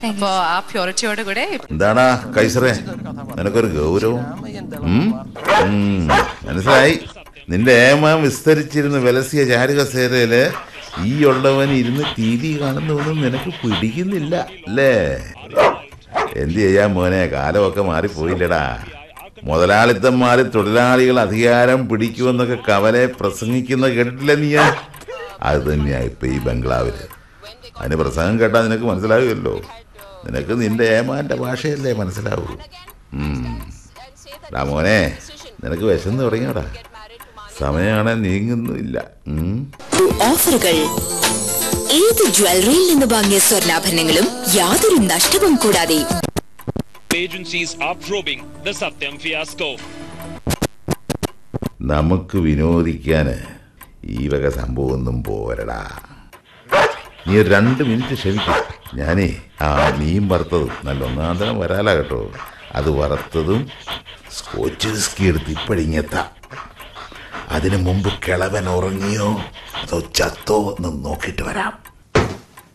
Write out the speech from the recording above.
അപ്പോ ആ പ്യൂരിറ്റിയോട് കൂടെ എന്താടാ കൈസറേ നിനക്കൊരു ഗൗരവം ഉം? ഉം, മനസ്സിലായി നിന്റെ ഏമാൻ വിസ്തരിച്ചിരുന്ന വിലസിയ ചാരുകസേരയില് ഈ ഉള്ളവൻ ഇരുന്ന് ടി വി കാണുന്നതൊന്നും നിനക്ക് പിടിക്കുന്നില്ല അല്ലേ എന്ത് ചെയ്യാൻ മോനെ കാലമൊക്കെ മാറിപ്പോയില്ലടാ മുതലാളിത്തം മാറി തൊഴിലാളികൾ അധികാരം പിടിക്കുമെന്നൊക്കെ കവലെ പ്രസംഗിക്കുന്ന കേട്ടിട്ടില്ല നീ അത് തന്നെയാ ഇപ്പൊ ഈ ബംഗ്ലാവില് അതിന് പ്രസംഗം കേട്ടാൽ നിനക്ക് മനസ്സിലാവുമല്ലോ നിനക്ക് നിന്റെ ഏമാന്റെ ഭാഷയല്ലേ മനസ്സിലാവൂ ഉം. ഡാ മോനെ നിനക്ക് വിശന്ന് തുടങ്ങിയോടാ സമയമാണെ നീങ്ങുന്നുമില്ല ഉം. ഓഫറുകൾ ഏത് ജ്വല്ലറിയിൽ നിന്ന് വാങ്ങിയ സ്വർണ്ണാഭരണങ്ങളും യാതൊരു നഷ്ടവും കൂടാതെ agencies are probing the Satyam fiasco. നമുക്ക് വിനോദിക്കാന് ഈ വക സംഭവമൊന്നും പോരടാ നീ ഒരു രണ്ട് മിനിറ്റ് ക്ഷമിക്കും ഞാനേ ആ മീൻ വറുത്തതും നല്ല ഒന്നാം തരം വരാല കേട്ടോ അത് വറുത്തതും സ്കോച്ച് വിസ്കി എടുത്ത് ഇപ്പഴിങ്ങെത്താം അതിനു മുമ്പ് കിളവൻ ഉറങ്ങിയോ അതോ ചത്തോ എന്ന് നോക്കിയിട്ട് വരാം